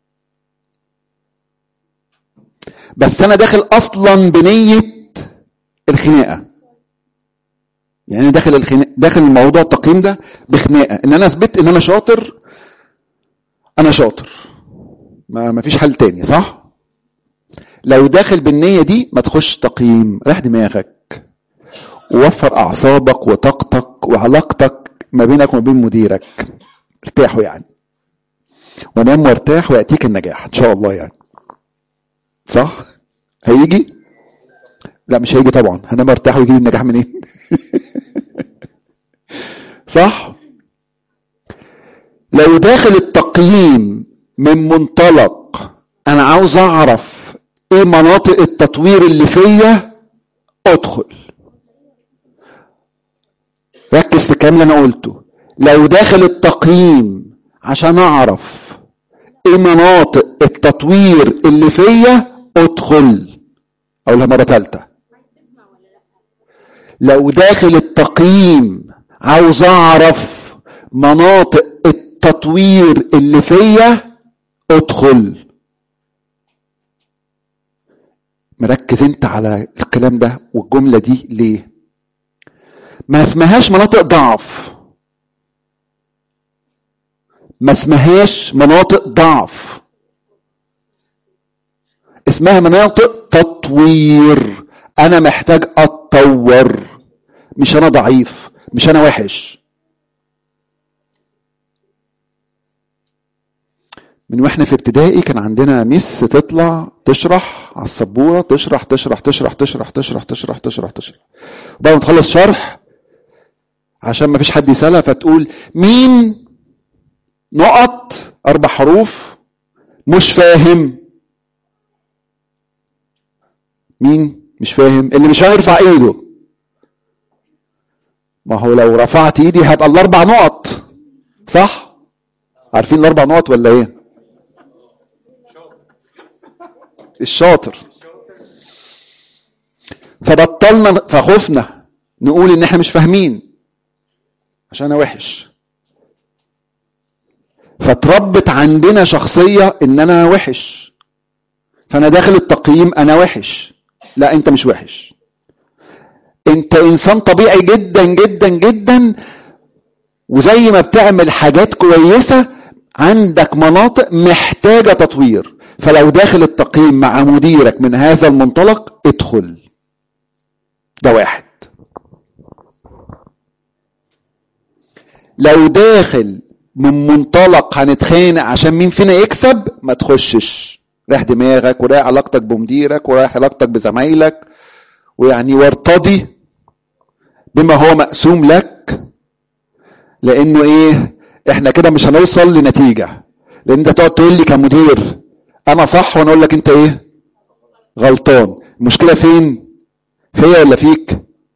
بس انا داخل اصلا بنيه الخناقه يعني انا داخل الخناقه داخل الموضوع التقييم ده بخناقه ان انا اثبت ان انا شاطر انا شاطر ما ما فيش حل تاني صح لو داخل بالنيه دي ما تخش تقييم ريح دماغك ووفر اعصابك وطاقتك وعلاقتك ما بينك وما بين مديرك ارتاحوا يعني ونام وارتاح وياتيك النجاح ان شاء الله يعني صح هيجي لا مش هيجي طبعا هنام ارتاح ويجي لي النجاح منين صح لو داخل التقييم من منطلق انا عاوز اعرف ايه مناطق التطوير اللي فيا ادخل ركز في الكلام اللي انا قلته لو داخل التقييم عشان اعرف ايه مناطق التطوير اللي فيا ادخل اقولها مره ثالثه لو داخل التقييم عاوز اعرف مناطق التطوير اللي فيا ادخل مركز انت على الكلام ده والجمله دي ليه ما اسمهاش مناطق ضعف ما اسمهاش مناطق ضعف اسمها مناطق تطوير انا محتاج اتطور مش انا ضعيف مش انا وحش من واحنا في ابتدائي كان عندنا ميس تطلع تشرح على السبوره تشرح تشرح تشرح تشرح تشرح تشرح تشرح تشرح بعد ما تخلص شرح عشان ما فيش حد يسالها فتقول مين نقط اربع حروف مش فاهم مين مش فاهم اللي مش هيرفع ايده ما هو لو رفعت ايدي هبقى الاربع نقط صح عارفين الاربع نقط ولا ايه الشاطر فبطلنا فخفنا نقول ان احنا مش فاهمين عشان انا وحش فتربت عندنا شخصية ان انا وحش فانا داخل التقييم انا وحش لا انت مش وحش انت انسان طبيعي جدا جدا جدا وزي ما بتعمل حاجات كويسة عندك مناطق محتاجة تطوير فلو داخل التقييم مع مديرك من هذا المنطلق ادخل ده واحد لو داخل من منطلق هنتخانق عشان مين فينا يكسب ما تخشش رايح دماغك ورايح علاقتك بمديرك ورايح علاقتك بزمايلك ويعني وارتضي بما هو مقسوم لك لانه ايه احنا كده مش هنوصل لنتيجه لان انت تقعد تقول لي كمدير انا صح وانا اقول لك انت ايه غلطان المشكله فين فيا ولا فيك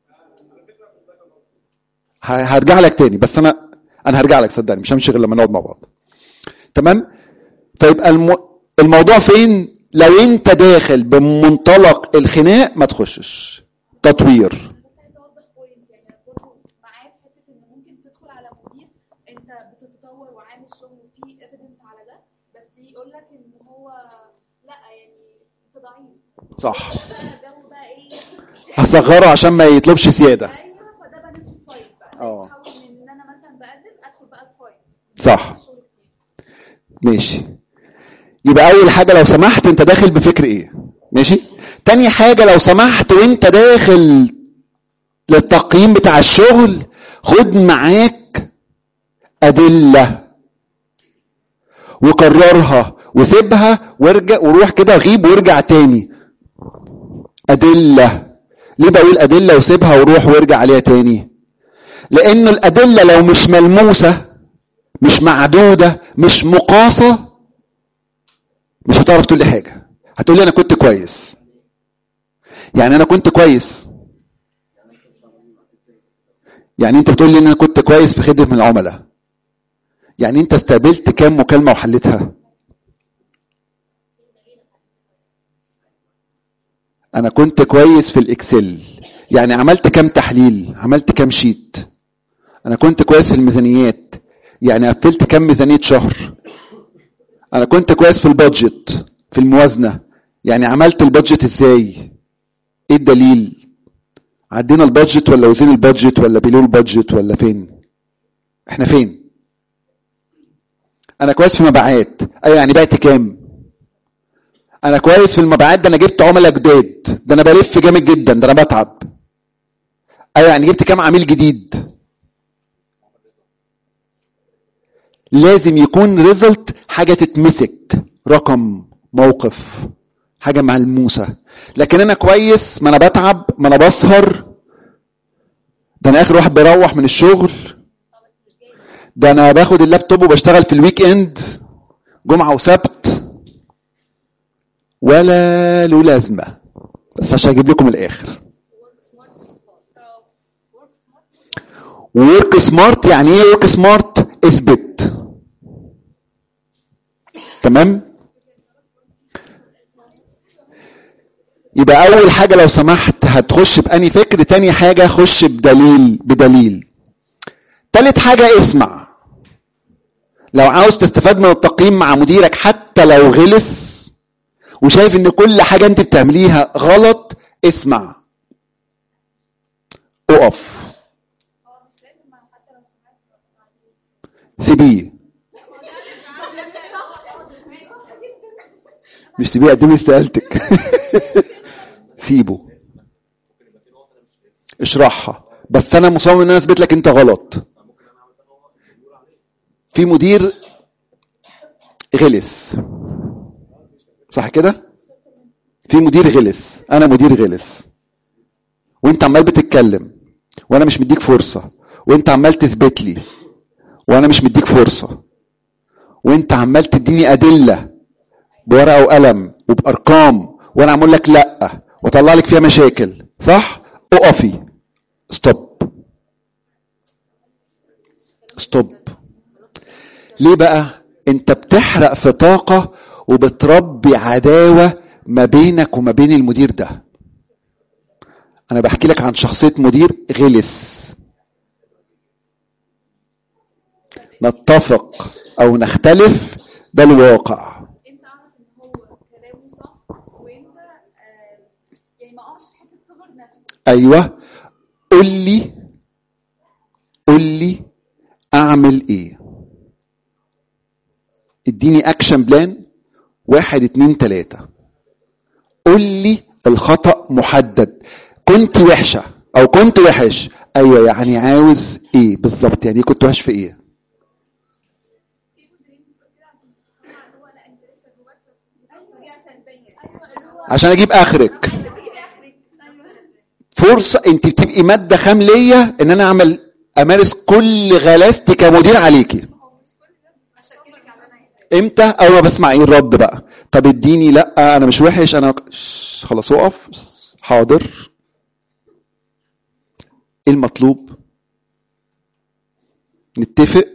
ه- هرجع لك تاني بس انا انا هرجع لك صدقني مش همشي غير لما نقعد مع بعض تمام فيبقى الم... الموضوع فين لو انت داخل بمنطلق الخناق ما تخشش تطوير بس عايزه اوضح بوينت يعني انا برضه معايا في حته ان ممكن تدخل على مدير انت بتتطور وعامل شغل وفي ايفيدنس على ده بس يقول لك ان هو لا يعني انت ضعيف صح بقى جو بقى ايه هصغره عشان ما يطلبش زياده ايوه فده بقى نفسه فايت بقى اه. تحول من ان انا مثلا بقدم ادخل بقى الفايت صح شغل كتير ماشي يبقى اول حاجه لو سمحت انت داخل بفكر ايه ماشي تاني حاجه لو سمحت وانت داخل للتقييم بتاع الشغل خد معاك ادله وكررها وسيبها وارجع وروح كده غيب وارجع تاني ادله ليه بقول ادله وسيبها وروح وارجع عليها تاني لانه الادله لو مش ملموسه مش معدوده مش مقاسه مش هتعرف تقول لي حاجه هتقول لي انا كنت كويس يعني انا كنت كويس يعني انت بتقول لي ان انا كنت كويس في خدمه العملاء يعني انت استقبلت كام مكالمه وحلتها انا كنت كويس في الاكسل يعني عملت كام تحليل عملت كام شيت انا كنت كويس في الميزانيات يعني قفلت كام ميزانيه شهر انا كنت كويس في البادجت في الموازنه يعني عملت البادجت ازاي ايه الدليل عدينا البادجت ولا وزين البادجت ولا بيلو البادجت ولا فين احنا فين انا كويس في مبيعات ايوه يعني بعت كام انا كويس في المبيعات ده انا جبت عملاء جداد ده انا بلف جامد جدا ده انا بتعب ايوه يعني جبت كام عميل جديد لازم يكون ريزلت حاجه تتمسك رقم موقف حاجه ملموسه لكن انا كويس ما انا بتعب ما انا بسهر ده انا اخر واحد بروح من الشغل ده انا باخد اللابتوب وبشتغل في الويك اند جمعه وسبت ولا له لازمه بس عشان اجيب لكم الاخر ورك سمارت يعني ايه ورك سمارت اثبت تمام يبقى اول حاجه لو سمحت هتخش بأني فكر تاني حاجه خش بدليل بدليل تالت حاجه اسمع لو عاوز تستفاد من التقييم مع مديرك حتى لو غلس وشايف ان كل حاجه انت بتعمليها غلط اسمع اقف سيبيه مش تبيه قدمي استقالتك سيبه اشرحها بس انا مصمم ان انا اثبت لك انت غلط في مدير غلس صح كده في مدير غلس انا مدير غلس وانت عمال بتتكلم وانا مش مديك فرصه وانت عمال تثبت لي وانا مش مديك فرصه وانت عمال تديني ادله بورقه وقلم وبارقام وانا عمال لك لا واطلع لك فيها مشاكل صح اقفي ستوب ستوب ليه بقى انت بتحرق في طاقه وبتربي عداوه ما بينك وما بين المدير ده انا بحكي لك عن شخصيه مدير غلس نتفق او نختلف ده الواقع انت اعرف ان هو كلامه صح وانت آه يعني ما اقعش في حته صغر نفسي ايوه قول لي قول لي اعمل ايه اديني اكشن بلان واحد اتنين تلاتة قول لي الخطأ محدد كنت وحشة او كنت وحش ايوه يعني عاوز ايه بالظبط يعني كنت وحش في ايه عشان اجيب اخرك فرصه انت بتبقي ماده خام ليا ان انا اعمل امارس كل غلاستي كمدير عليكي امتى اول ما بسمع ايه الرد بقى طب اديني لا انا مش وحش انا شش، خلاص اقف حاضر ايه المطلوب نتفق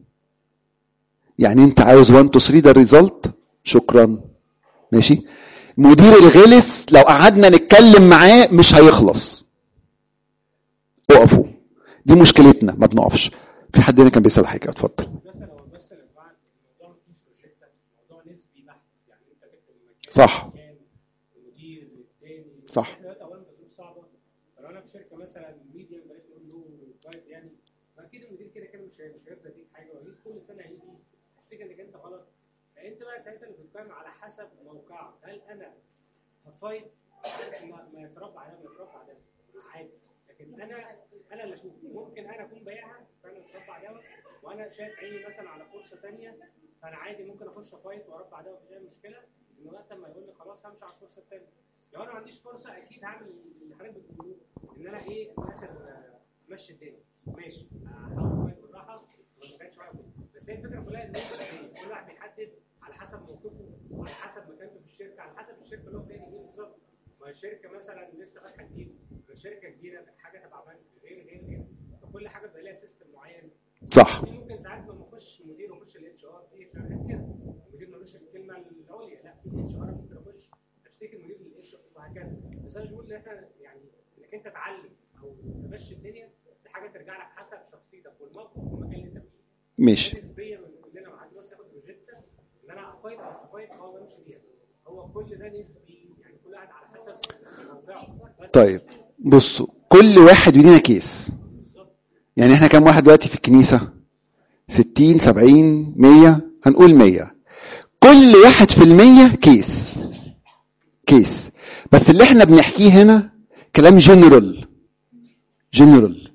يعني انت عاوز 1 2 3 ده الريزلت شكرا ماشي مدير الغلس لو قعدنا نتكلم معاه مش هيخلص اقفوا دي مشكلتنا ما بنقفش في حد هنا كان بيسال حاجه اتفضل مثلا هو مثلا بعد الموضوع مش بروجيكت الموضوع نسبي بحت يعني انت تكتب المكان صح. المكان، المدير الثاني صح. احنا دلوقتي اولا بظروف صعبه فلو انا في شركه مثلا ميديا بلاش نقول له كويس يعني فاكيد المدير كده كده مش هي- مش هيرضى يديك حاجه وهيجي كل سنه هيجي يحسسك انك انت غلط فانت بقى ساعتها اللي بتقيم على حسب موقعك هل انا هفايت ما, ما يتربى على ما يتربى على عادي لكن انا انا اللي اشوف ممكن انا اكون بايعها فانا اتربى على ده وانا شايف عيني مثلا على فرصه ثانيه فانا عادي ممكن اخش فايت واربع ده مفيش اي مشكله ان وقت ما يقول لي خلاص همشي على الفرصه الثانيه لو انا ما عنديش فرصه اكيد هعمل اللي حضرتك بتقوله ان انا ايه في الاخر آه، امشي الدنيا ماشي هحاول فايت بالراحه وما كانش معايا وقت. بس هي الفكره كلها ان إيه؟ كل واحد بيحدد على حسب موقفه وعلى حسب مكانته في الشركه على حسب الشركه اللي هو تاني ايه بالظبط ما هي شركه مثلا لسه فاتحه جديد شركه كبيره حاجه تبع بنك غير غير غير فكل حاجه بيبقى لها سيستم معين صح في ممكن ساعات لما اخش مدير واخش الاتش ار في شركات كده المدير ملوش الكلمه العليا لا في اتش ار ممكن اخش اشتكي المدير للاتش ار وهكذا بس انا مش بقول ان احنا يعني انك انت تعلم او تمشي الدنيا دي حاجه ترجع لك حسب شخصيتك والموقف والمكان اللي انت فيه ماشي نسبيا من كلنا معاك بس ياخد بروجيكتا ان انا افايت او مش افايت هو بمشي بيها هو كل ده نسبي يعني كل واحد على حسب موقعه بس طيب بصوا كل واحد لينا كيس يعني احنا كام واحد دلوقتي في الكنيسة 60 70 100 هنقول 100 كل واحد في المية كيس كيس بس اللي احنا بنحكيه هنا كلام جنرال جنرال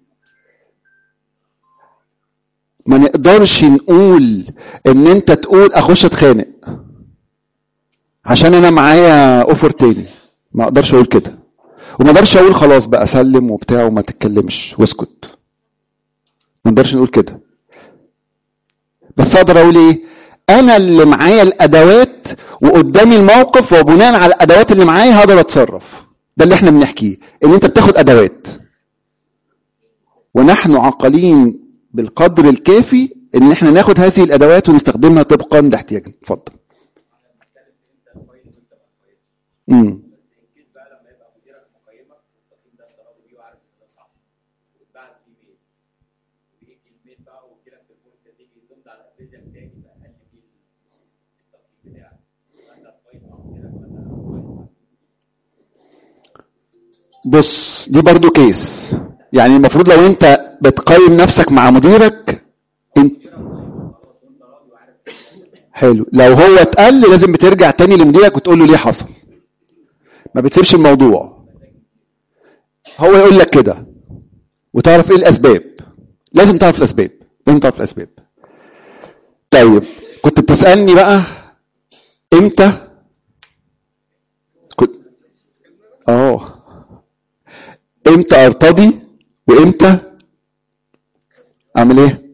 ما نقدرش نقول ان انت تقول اخش اتخانق عشان انا معايا اوفر تاني ما اقدرش اقول كده وما اقدرش اقول خلاص بقى سلم وبتاع وما تتكلمش واسكت ما نقدرش نقول كده بس اقدر اقول ايه انا اللي معايا الادوات وقدامي الموقف وبناء على الادوات اللي معايا هقدر اتصرف ده اللي احنا بنحكيه ان انت بتاخد ادوات ونحن عاقلين بالقدر الكافي ان احنا ناخد هذه الادوات ونستخدمها طبقا لاحتياجنا اتفضل امم الكيس بقى لما يبقى مديرك مقيمك والتقييم ده انت راضي بيه وعارف ان ده صح وتبعت ليه ميل ويجي الميل بقى ويجي لك تليفون انت تيجي تمضي على الريزم تاني باقل فيه التقييم بتاعك انت هتقيم مع مديرك ولا هتقيم بص دي برضو كيس يعني المفروض لو انت بتقيم نفسك مع مديرك انت حلو لو هو اتقل لازم بترجع تاني لمديرك وتقول له ليه حصل ما بتسيبش الموضوع هو يقول لك كده وتعرف ايه الاسباب لازم تعرف الاسباب لازم تعرف الاسباب طيب كنت بتسالني بقى امتى كنت اه امتى ارتضي وامتى اعمل ايه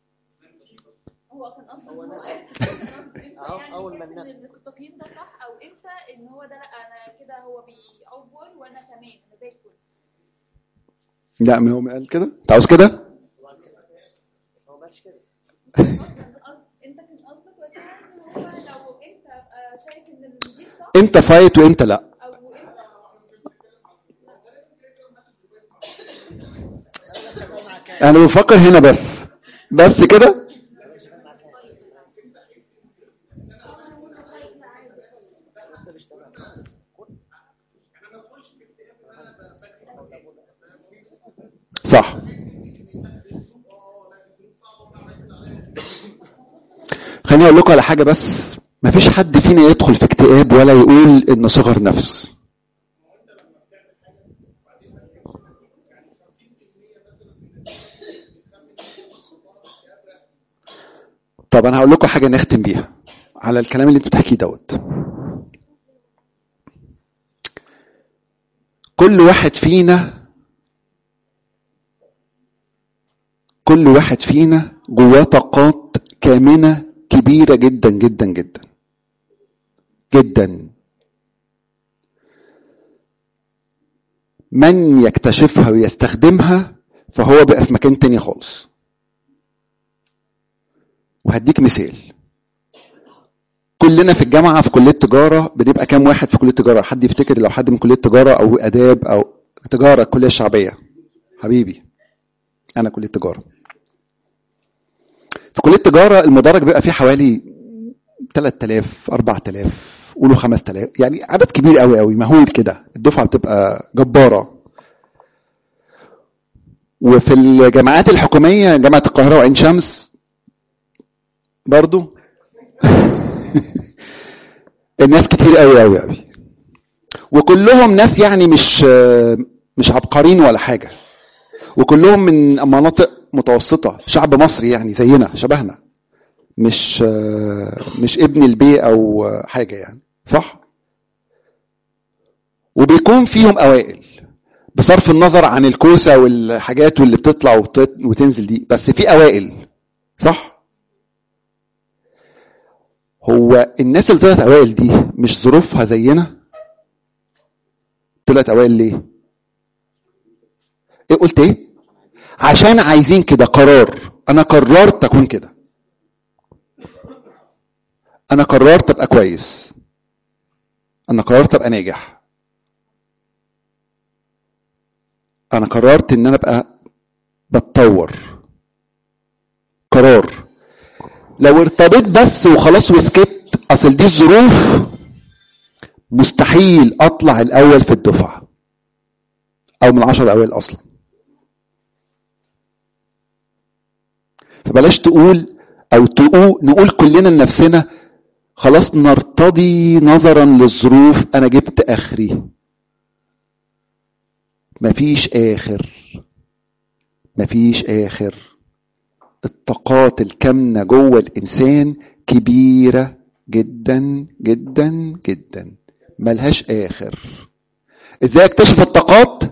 هو كان قصده أهو يعني أول ما إن الناس- التقييم ده صح او امتى ان هو ده لا انا كده هو بيأفور وانا تمام انا زي الفل لا ما هو قال كده انت عاوز كده هو مالش كده انت كان قصدك وقتها ان هو لو انت آه، شايف ان المدير صح امتى فايت وامتى لا او انت انا بفكر هنا بس بس كده صح خليني اقول لكم على حاجه بس مفيش حد فينا يدخل في اكتئاب ولا يقول انه صغر نفس طب انا هقول لكم حاجه نختم بيها على الكلام اللي انتوا بتحكيه دوت كل واحد فينا كل واحد فينا جواه طاقات كامنة كبيرة جدا جدا جدا جدا من يكتشفها ويستخدمها فهو بقى في مكان تاني خالص وهديك مثال كلنا في الجامعة في كلية تجارة بنبقى كام واحد في كلية تجارة حد يفتكر لو حد من كلية تجارة أو آداب أو تجارة الكلية الشعبية حبيبي أنا كلية تجارة في كلية تجارة المدرج بيبقى فيه حوالي 3000 4000 قولوا 5000 يعني عدد كبير قوي قوي مهول كده الدفعة بتبقى جبارة وفي الجامعات الحكومية جامعة القاهرة وعين شمس برضو الناس كتير قوي قوي قوي وكلهم ناس يعني مش مش عبقريين ولا حاجه وكلهم من مناطق متوسطه شعب مصري يعني زينا شبهنا مش مش ابن البي او حاجه يعني صح وبيكون فيهم اوائل بصرف النظر عن الكوسه والحاجات واللي بتطلع وبتت- وتنزل دي بس في اوائل صح هو الناس اللي طلعت اوائل دي مش ظروفها زينا طلعت اوائل ليه ايه قلت ايه عشان عايزين كده قرار انا قررت اكون كده انا قررت ابقى كويس انا قررت ابقى ناجح انا قررت ان انا ابقى بتطور قرار لو ارتضيت بس وخلاص وسكت اصل دي الظروف مستحيل اطلع الاول في الدفعه او من العشر الاوائل اصلا فبلاش تقول او تقول نقول كلنا لنفسنا خلاص نرتضي نظرا للظروف انا جبت اخري مفيش اخر مفيش اخر الطاقات الكامنه جوه الانسان كبيره جدا جدا جدا ملهاش اخر ازاي اكتشف الطاقات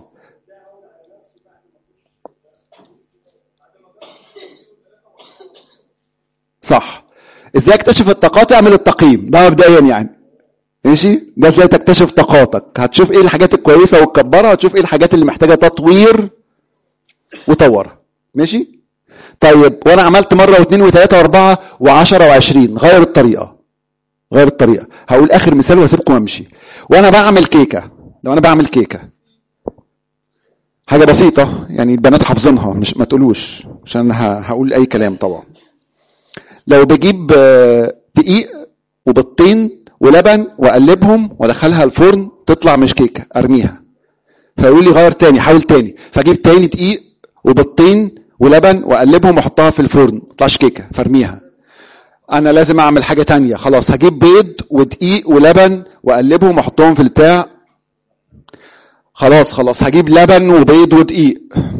صح ازاي اكتشف الطاقات اعمل التقييم ده مبدئيا يعني ماشي ده ازاي تكتشف طاقاتك هتشوف ايه الحاجات الكويسه وتكبرها هتشوف ايه الحاجات اللي محتاجه تطوير وطورها ماشي طيب وانا عملت مره واثنين وثلاثه واربعه وعشره وعشرين غير الطريقه غير الطريقه هقول اخر مثال واسيبكم امشي وانا بعمل كيكه لو انا بعمل كيكه حاجه بسيطه يعني البنات حافظينها مش ما تقولوش عشان ه- هقول اي كلام طبعا لو بجيب آه، دقيق وبيضتين ولبن واقلبهم وادخلها الفرن تطلع مش كيكه ارميها فيقول لي غير تاني حاول تاني فاجيب تاني دقيق وبيضتين ولبن واقلبهم واحطها في الفرن ما تطلعش كيكه فارميها انا لازم اعمل حاجه تانية خلاص هجيب بيض ودقيق ولبن واقلبهم واحطهم في البتاع خلاص خلاص هجيب لبن وبيض ودقيق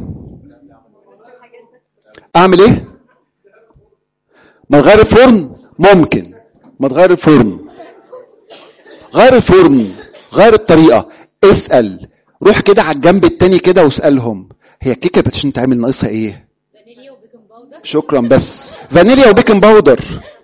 اعمل ايه ما تغير الفرن ممكن ما تغير الفرن غير الفرن غير الطريقه اسال روح كده على الجنب التاني كده واسالهم هي الكيكه بتشن تعمل ناقصها ايه شكرا بس فانيليا وبيكنج باودر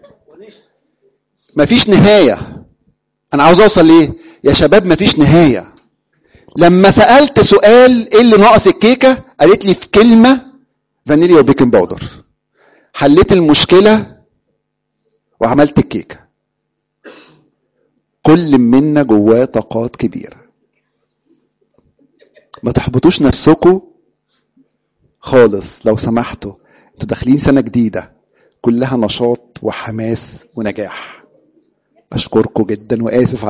مفيش نهايه انا عاوز اوصل ليه يا شباب مفيش نهايه لما سالت سؤال ايه اللي ناقص الكيكه قالت لي في كلمه فانيليا وبيكنج باودر حليت المشكله وعملت الكيكه كل منا جواه طاقات كبيره ما تحبطوش نفسكم خالص لو سمحتوا انتوا داخلين سنه جديده كلها نشاط وحماس ونجاح اشكركم جدا واسف على